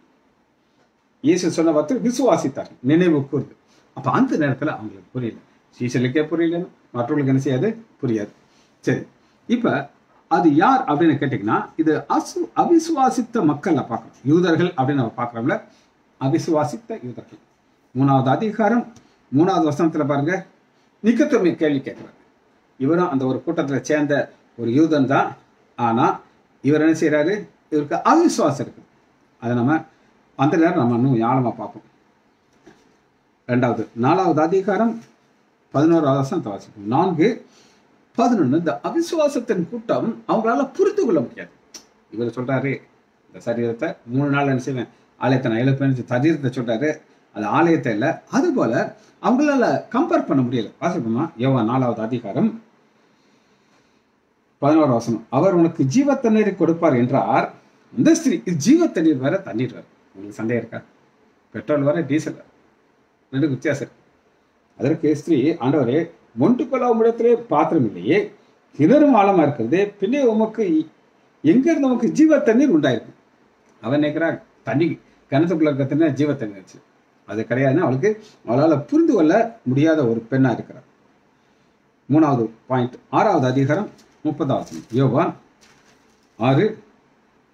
இயேசு சொன்ன வார்த்தை விசுவாசித்தார்கள் நினைவு கூர்ந்து அப்ப அந்த நேரத்துல அவங்களுக்கு புரியல சீசலுக்கே புரியல மற்றவங்களுக்கு என்ன செய்யாது புரியாது சரி இப்ப அது யார் அப்படின்னு கேட்டீங்கன்னா இது அசு அவிசுவாசித்த மக்களை பார்க்கணும் யூதர்கள் அப்படின்னு நம்ம பார்க்கறோம்ல அவிசுவாசித்த யூதர்கள் மூணாவது அதிகாரம் மூணாவது வசனத்துல பாருங்க நிக்கத்தமை கேள்வி கேட்கிறார் இவரும் அந்த ஒரு கூட்டத்துல சேர்ந்த ஒரு யூதன் தான் ஆனா இவர் என்ன செய்றாரு இவருக்கு அவிசுவாசம் இருக்கு அதை நம்ம அந்த நேரம் நம்ம இன்னும் ஆழமா பார்ப்போம் ரெண்டாவது நாலாவது அதிகாரம் பதினோராவது வசனத்தை வாசிப்போம் நான்கு பதினொன்று இந்த அவிசுவாசத்தின் கூட்டம் அவங்களால புரிந்து கொள்ள முடியாது இவர் சொல்றாரு இந்த சரீரத்தை மூணு நாள் என்ன செய்வேன் ஆலயத்தை நான் எழுப்பேன்னு சரீரத்தை சொல்றாரு அது ஆலயத்தை இல்லை அதுபோல அவங்களால கம்பேர் பண்ண முடியல வாசிப்போமா யோவா நாலாவது அதிகாரம் பதினோரு வசனம் அவர் உனக்கு ஜீவ தண்ணீரை கொடுப்பார் என்றார் இந்த ஸ்திரீ இது ஜீவ தண்ணீர் வேற தண்ணீர் வேற உங்களுக்கு சந்தேகம் இருக்கா பெட்ரோல் வேற டீசல் வேற ரெண்டு வித்தியாசம் இருக்கு அதற்கு ஸ்திரீ ஆண்டவரே மொண்டு கொள்ளாம இடத்திலே பாத்திரம் இல்லையே கிணறும் ஆழமா இருக்கிறது பின்னே உமக்கு எங்க இருந்து உமக்கு ஜீவ தண்ணீர் உண்டாயிருக்கு அவன் நினைக்கிறா தண்ணி கிணத்துக்குள்ள இருக்க தண்ணி ஜீவ தண்ணீர் வச்சு அது கிடையாதுன்னா அவளுக்கு அவளால் புரிந்து கொள்ள முடியாத ஒரு பெண்ணா இருக்கிறார் மூணாவது பாயிண்ட் ஆறாவது அதிகாரம் முப்பதாவது யோவான் ஆறு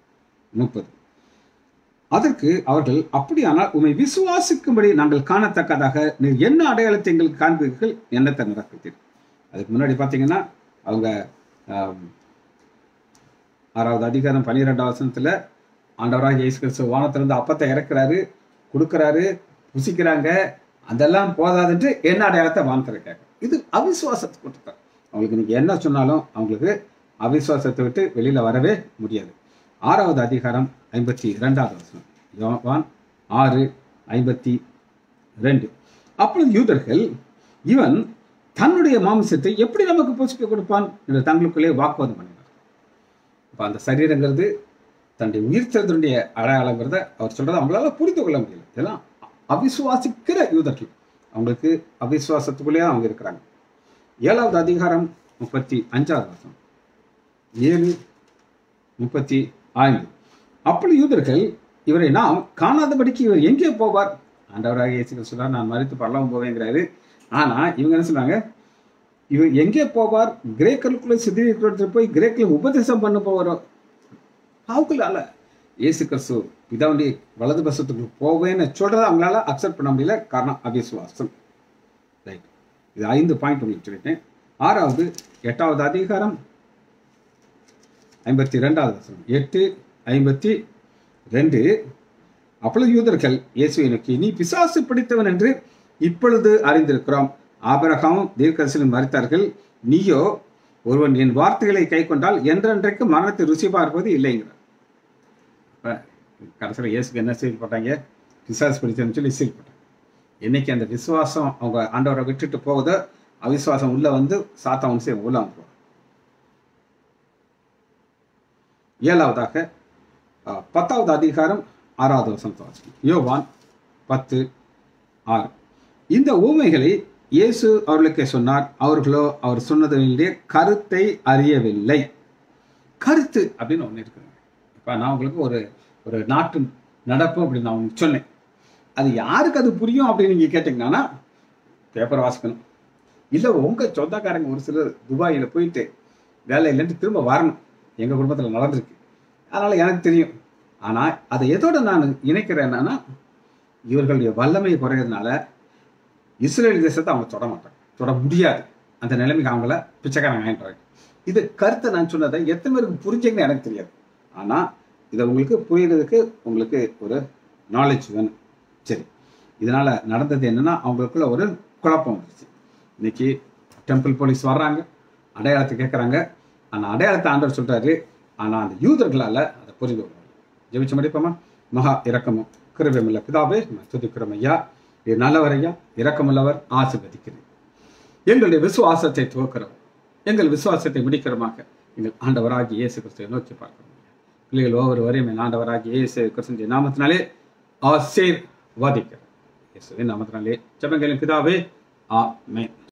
முப்பது அதற்கு அவர்கள் அப்படியானால் உம்மை விசுவாசிக்கும்படி நாங்கள் காணத்தக்கதாக நீர் என்ன அடையாளத்தை எங்களுக்கு காண்பீர்கள் என்னத்தை நடக்குது அதுக்கு முன்னாடி பார்த்தீங்கன்னா அவங்க ஆம், ஆறாவது அதிகாரம் பன்னிரெண்டாம் வசனத்துல ஆண்டவராக இயேசு கிறிஸ்து வானத்திலிருந்து அப்பத்தை இறக்குறாரு கொடுக்குறாரு புசிக்கிறாங்க அதெல்லாம் போதாதுன்ட்டு என்ன அடையாளத்தை வானத்தில் கேட்க இது அவிசுவாசத்தை கொடுத்தார் அவங்களுக்கு நீங்க என்ன சொன்னாலும் அவங்களுக்கு அவிசுவாசத்தை விட்டு வெளியில வரவே முடியாது ஆறாவது அதிகாரம் ஐம்பத்தி இரண்டாவது வசனம் யோவான் ஆறு ஐம்பத்தி ரெண்டு அப்பொழுது யூதர்கள் இவன் தன்னுடைய மாமிசத்தை எப்படி நமக்கு புசிக்க கொடுப்பான் என்று தங்களுக்குள்ளே வாக்குவாதம் பண்ணினார் அப்ப அந்த சரீரங்கிறது தன்னுடைய உயிர்த்தெழுதனுடைய அடையாளங்கிறத அவர் சொல்றதை அவங்களால புரிந்து கொள்ள முடியல இதெல்லாம் அவிசுவாசிக்கிற யூதர்கள் அவங்களுக்கு அவிசுவாசத்துக்குள்ளேயே அவங்க இருக்கிறாங்க ஏழாவது அதிகாரம் முப்பத்தி அஞ்சாவது வருஷம் ஏழு முப்பத்தி ஐந்து அப்படி யூதர்கள் இவரை நாம் காணாதபடிக்கு இவர் எங்கே போவார் ஆண்டவராக இயேசு சொல்றார் நான் மறித்து பரலாம் போவேங்கிறாரு ஆனா இவங்க என்ன சொன்னாங்க இவர் எங்கே போவார் கிரேக்கர்களுக்குள்ள சிதறிட்டு போய் கிரேக்கில் உபதேசம் பண்ண போவாரோ அவங்களால இயேசு கிறிஸ்து பிதாவுடைய வலது பசத்துக்கு போவேன்னு சொல்றதை அவங்களால அக்செப்ட் பண்ண முடியல காரணம் அவிசுவாசம் ரைட் இது ஐந்து பாயிண்ட் உங்களுக்கு சொல்லிட்டேன் ஆறாவது எட்டாவது அதிகாரம் ஐம்பத்தி ரெண்டாவது வசனம் எட்டு ஐம்பத்தி ரெண்டு அப்பொழுது யூதர்கள் இயேசுவை நோக்கி நீ பிசாசு பிடித்தவன் என்று இப்பொழுது அறிந்திருக்கிறோம் ஆபிரகாமும் தீர்க்கதரிசனம் மறித்தார்கள் நீயோ ஒருவன் என் வார்த்தைகளை கை கொண்டால் என்றென்றைக்கு மரணத்தை ருசி பார்ப்பது இல்லைங்கிறார் அப்ப கடைசியில் இயேசுக்கு என்ன சீல் போட்டாங்க பிசாசு பிடிச்சதுன்னு சொல்லி சீல் போட்டாங்க என்னைக்கு அந்த விசுவாசம் அவங்க ஆண்டவரை விட்டுட்டு போகுதோ அவிசுவாசம் உள்ள வந்து சாத்தான் செய்ய உள்ள வந்துருவாங்க ஏழாவதாக அஹ், பத்தாவது அதிகாரம் ஆறாவது வசனத்தை வாசிக்கும் யோவான் பத்து ஆறு இந்த ஊமைகளை இயேசு அவர்களுக்கு சொன்னார் அவர்களோ அவர் சொன்னதனுடைய கருத்தை அறியவில்லை கருத்து அப்படின்னு ஒன்று இருக்குங்க இப்போ நான் உங்களுக்கு ஒரு ஒரு நாட்டு நடப்பு அப்படின்னு நான் உங்களுக்கு சொன்னேன் அது யாருக்கு அது புரியும் அப்படின்னு நீங்கள் கேட்டிங்கன்னா பேப்பர் வாசிக்கணும் இல்லை உங்கள் சொந்தக்காரங்க ஒரு சிலர் துபாயில் போயிட்டு வேலை இல்லைன்ட்டு திரும்ப வரணும் எங்கள் குடும்பத்தில் நடந்திருக்கு அதனால் எனக்கு தெரியும் ஆனால் அதை எதோட நான் இணைக்கிறேன் என்னன்னா இவர்களுடைய வல்லமை குறையிறதுனால இஸ்ரேல் தேசத்தை அவங்க தொட மாட்டாங்க தொட முடியாது அந்த நிலைமைக்கு அவங்கள பிச்சைக்காரங்க ஆகின்றாங்க இது கருத்தை நான் சொன்னதை எத்தனை பேருக்கு புரிஞ்சுங்கன்னு எனக்கு தெரியாது ஆனால் இதை உங்களுக்கு புரியறதுக்கு உங்களுக்கு ஒரு நாலேஜ் வேணும் சரி இதனால நடந்தது என்னன்னா அவங்களுக்குள்ள ஒரு குழப்பம் வந்துருச்சு இன்னைக்கு டெம்பிள் போலீஸ் வர்றாங்க அடையாளத்தை கேட்குறாங்க அந்த அடையாளத்தை ஆண்டவர் சொல்றாரு ஆனா அந்த யூதர்களால அதை புரிந்து கொள்ள ஜெபிச்சு முடிப்போமா மகா இரக்கமும் கிருபையுள்ள பிதாவே நான் துதிக்கிறோம் ஐயா இது நல்லவர் ஐயா இரக்கமுள்ளவர் ஆசீர்வதிக்கிறேன் எங்களுடைய விசுவாசத்தை துவக்கிறோம் எங்கள் விசுவாசத்தை முடிக்கிறோமாக எங்கள் ஆண்டவராகிய இயேசு கிறிஸ்துவை நோக்கி பார்க்கிறோம் பிள்ளைகள் ஒவ்வொருவரையும் என் ஆண்டவராகிய இயேசு கிறிஸ்துவின் நாமத்தினாலே ஆசீர்வதிக்கிறோம் இயேசுவின் நாமத்தினாலே ஜெபங்களின் பிதாவே ஆமென்